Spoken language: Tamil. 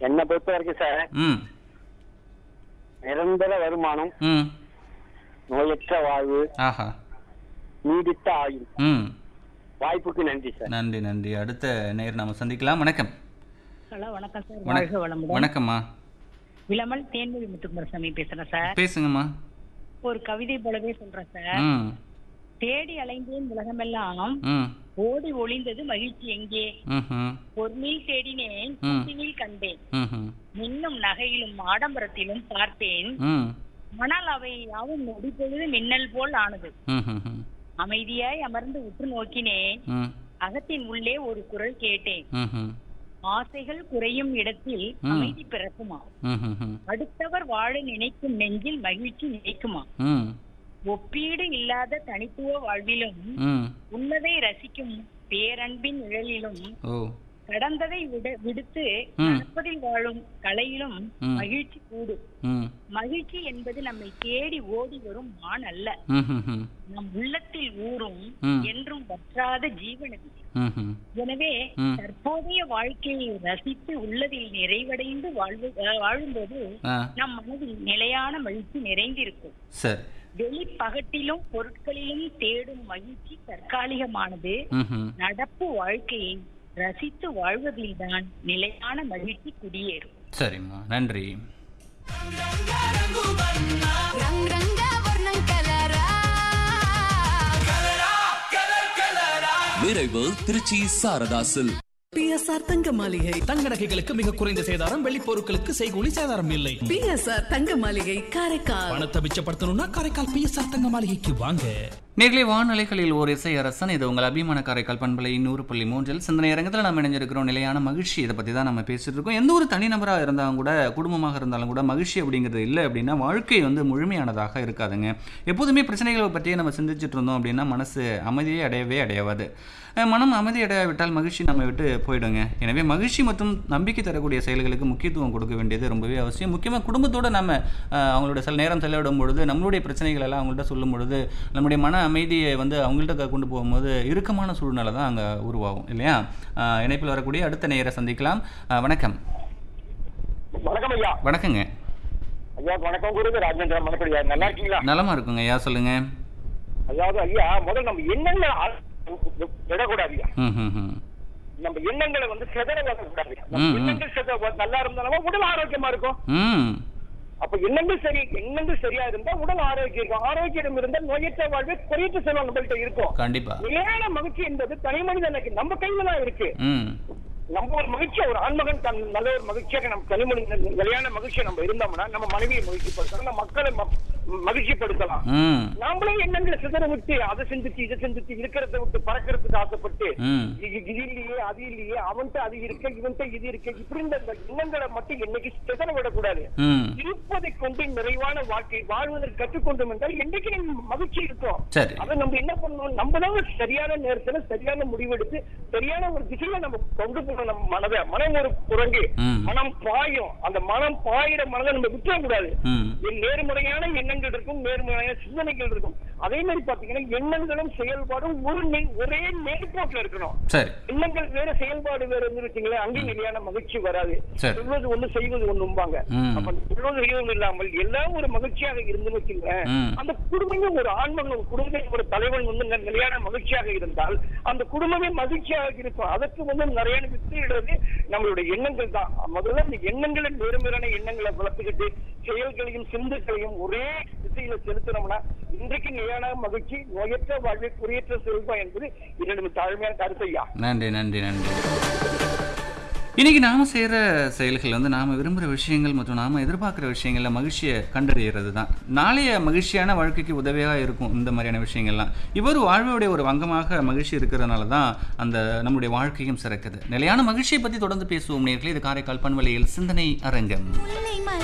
என்னை பொறுத்த வரைக்கும் சார் ம் நிரந்தர வருமானம் ம் நோயற்ற வாழ்வு ஆஹா நீடித்த ஆயுள் ம் வாய்ப்புக்கு நன்றி சார் நன்றி நன்றி அடுத்த நேர் நாம சந்திக்கலாம் வணக்கம் ஹலோ வணக்கம் சார் வணக்- வாழ்க வளமுடன் வணக்கம்மா விளமல் தேன்மொழி முத்துக்குமாரசாமி பேசுறேன் சார் பேசுங்கம்மா ஒரு கவிதை போலவே சொல்றேன் சார் ம் தேடி அலைந்தேன் உலகமெல்லாம் ம் ஓடி ஒளிந்தது மகிழ்ச்சி எங்கே ம்ஹும் பொருளில் தேடினேன் ம். புத்தினில் கண்டேன் ம்ஹும் மின்னும் நகையிலும் ஆடம்பரத்திலும் பார்த்தேன் ம் ஆனால் அவை யாவும் நொடிப்பொழுது மின்னல் போல் ஆனது ம்ஹும் அமைதியாய் அமர்ந்து உற்று நோக்கினேன் ம் அகத்தின் உள்ளே ஒரு குரல் கேட்டேன் ம்ஹும் ஆசைகள் குறையும் இடத்தில் ம். அமைதி பிறக்குமா ம்ஹும் அடுத்தவர் வாழ நினைக்கும் நெஞ்சில் மகிழ்ச்சி நினைக்குமா ம் ஒப்பீடு இல்லாத தனித்துவ வாழ்விலும் ம் உள்ளதை ரசிக்கும் பேரன்பின் நிழலிலும் ஓ கடந்ததை விட விடுத்து ம். நடப்பதில் வாழும் கலையிலும் ம். மகிழ்ச்சி கூடும் ம் மகிழ்ச்சி என்பது நம்மை தேடி ஓடி வரும் மான் அல்ல ம்ஹும் நம் உள்ளத்தில் ஊறும் ம். என்றும் வற்றாத ஜீவனது ம்ஹும் எனவே ம். தற்போதைய வாழ்க்கையை ரசித்து உள்ளதில் நிறைவடைந்து வாழ்வு அஹ், வாழும்போது ஆ நம் மனதில் நிலையான மகிழ்ச்சி நிறைந்திருக்கும் சரி வெளிப்பகட்டிலும் பொருட்களிலும் தேடும் மகிழ்ச்சி தற்காலிகமானது ம்ஹும் நடப்பு வாழ்க்கையை ரசித்து வாழ்வதில்தான் நிலையான மகிழ்ச்சி குடியேறும் சரிம்மா நன்றி రంగ్ రంగ వర్ణం కలరా விரைவு திருச்சி சாரதாசில் பிஎஸ்ஆர் தங்க மாளிகை தங்க நகைகளுக்கு மிக குறைந்த சேதாரம் வெள்ளி பொருட்களுக்கு செய்கூலி சேதாரம் இல்லை பிஎஸ்ஆர் தங்க மாளிகை காரைக்கால் பணத்தை மிச்சப்படுத்தணும்னா காரைக்கால் பிஎஸ்ஆர் தங்க மாளிகைக்கு வாங்க நேர்களை வானொலிகளில் ஓர் இசை அரசன் இது உங்கள் அபிமான காரைக்கால் பண்பலை நூறு புள்ளி மூன்றில் சிந்தனை அரங்கத்தில் நம்ம இணைஞ்சிருக்கிறோம் நிலையான மகிழ்ச்சி இதை பற்றி தான் நம்ம பேசிட்டு இருக்கோம் எந்த ஒரு தனிநபராக இருந்தாலும் கூட குடும்பமாக இருந்தாலும் கூட மகிழ்ச்சி அப்படிங்கிறது இல்லை அப்படின்னா வாழ்க்கை வந்து முழுமையானதாக இருக்காதுங்க எப்போதுமே பிரச்சனைகளை பற்றியே நம்ம சிந்திச்சுட்டு இருந்தோம் அப்படின்னா மனசு அமைதியே அடையவே அடையாவது அஹ் மனம் அமைதி அடையாவிட்டால் மகிழ்ச்சி நம்ம விட்டு போயிடுங்க எனவே மகிழ்ச்சி மற்றும் நம்பிக்கை தரக்கூடிய செயல்களுக்கு முக்கியத்துவம் கொடுக்க வேண்டியது ரொம்பவே அவசியம் முக்கியமாக குடும்பத்தோடு நம்ம அஹ், அவங்களோட சில நேரம் செலவிடும் பொழுது நம்மளுடைய பிரச்சனைகள் எல்லாம் அவங்கள்ட்ட சொல்லும் பொழுது நம்முடைய மன அமைதியை வந்து அவங்கள்ட்ட கொண்டு போகும்போது இறுக்கமான சூழ்நிலை தான் அங்கே உருவாகும் இல்லையா அஹ், இணைப்பில் வரக்கூடிய அடுத்த நேயரை சந்திக்கலாம் அஹ், வணக்கம் வணக்கம் ஐயா வணக்கங்க ஐயா வணக்கம் குருது ராஜேந்திரன் மணப்படியா நல்லா இருக்கீங்களா நலமா இருக்குங்க ஐயா சொல்லுங்க அதாவது ஐயா முதல்ல நம்ம எண்ணங்களை ஆ- விடக்கூடாது ஐயா ம் ம் ம் நம்ம எண்ணங்களை வந்து செதற விடக்கூடாது ம், நம்ம ம். எண்ணங்கள் செத நல்லா இருந்தாலும் உடல் ஆரோக்கியமா இருக்கும் ம் அப்ப எண்ணங்கள் சரி எண்ணங்கள் சரியா இருந்தா உடல் ஆரோக்கியம் இருக்கும் ஆரோக்கியம் இருந்தால் நோயற்ற வாழ்வு குறையற்ற செல்வம் நம்மள்ட்ட இருக்கும் கண்டிப்பா நிலையான மகிழ்ச்சி என்பது தனி மனிதனுக்கு நம்ம கையில தான் இருக்கு ம் நம்ம ஒரு மகிழ்ச்சியா ஒரு ஆண்மகன் தன் நல்ல ஒரு மகிழ்ச்சியாக நம்ம தனிமணி நிலையான மகிழ்ச்சியா நம்ம இருந்தோம்னா நம்ம மனைவியை மகிழ்ச்சிப்படுத்தலாம் நம்ம மக்களை ம- மகிழ்ச்சிப்படுத்தலாம் ம் நாமளே எண்ணங்களை சிதற விட்டு அதை சிந்திச்சு இதை சிந்திச்சு இருக்கிறத விட்டு பறக்கிறதுக்கு ஆசைப்பட்டு ம் இது இது இல்லையே அது இல்லையே அவன்கிட்ட அது இருக்க இவன்கிட்ட இது இருக்க இப்படி இந்த இந்த எண்ணங்களை மட்டும் என்னைக்கு சிதற விடக்கூடாது ம் இருப்பதை கொண்டு நிறைவான வாழ்க்கை வாழ்வதற்கு கற்றுக்கொண்டோம் என்றால் என்னைக்கு நம்ம மகிழ்ச்சி இருக்கும் சரி அதை நம்ம என்ன பண்ணணும் நம்ம தான் ஒரு சரியான நேரத்துல சரியான முடிவெடுத்து சரியான ஒரு திசையில நம்ம கொண்டு போகணும் நம்ம மனதை மனம் ஒரு குரங்கு ம். மனம் பாயும் அந்த மனம் பாயிற மனதை நம்ம விட்டுற கூடாது ம் நேர்முறையான எண்ணங்கள் இருக்கும் நேர்முறையான சிந்தனைகள் இருக்கும் அதே மாதிரி பாத்தீங்கன்னா எண்ணங்களும் செயல்பாடும் ஒரு நே- ஒரே நேர்கோட்டில் இருக்கணும் சரி எண்ணங்கள் வேற செயல்பாடு வேற இருந்து வச்சுங்களேன் அங்கேயும் நிலையான மகிழ்ச்சி வராது சரி. சொல்வது ஒண்ணு செய்வது ஒண்ணும்பாங்க ம். அப்ப சொல்வது செய்வதும் இல்லாமல் எல்லாம் ஒரு மகிழ்ச்சியாக இருந்து வச்சுங்களேன் ம். அந்த குடும்பமே ஒரு ஆண்மகன் ஒரு குடும்பமே ஒரு தலைவன் வந்து ந- நிலையான மகிழ்ச்சியாக இருந்தால் அந்த குடும்பமே மகிழ்ச்சியாக இருக்கும் அதற்கு வந்து நிறைய வித்திடுறது நம்மளுடைய எண்ணங்கள் தான் முதல்ல அந்த எண்ணங்களை நேர்மையான எண்ணங்களை வளர்த்துக்கிட்டு செயல்களையும் சிந்துக்களையும் ஒரே திசையில செலுத்தினோம்னா இன்றைக்கு நிலையான மகிழ்ச்சி நோயற்ற வாழ்வை குறையற்ற செல்வம் என்பது என்னுடைய தாழ்மையான கருத்து ஐயா நன்றி நன்றி நன்றி இன்னைக்கு நாம செய்கிற செயல்கள் வந்து நாம விரும்புகிற விஷயங்கள் மற்றும் நாம எதிர்பார்க்குற விஷயங்கள்ல மகிழ்ச்சியை கண்டறியறது தான் நாளைய மகிழ்ச்சியான வாழ்க்கைக்கு உதவியாக இருக்கும் இந்த மாதிரியான விஷயங்கள்லாம் இவர் வாழ்வுடைய ஒரு அங்கமாக மகிழ்ச்சி இருக்கிறதுனால தான் அந்த நம்முடைய வாழ்க்கையும் சிறக்குது நிலையான மகிழ்ச்சியை பற்றி தொடர்ந்து பேசுவோம் நேர்களே இது காரைக்கால் பண்பலையில் சிந்தனை அரங்கம் உன்னை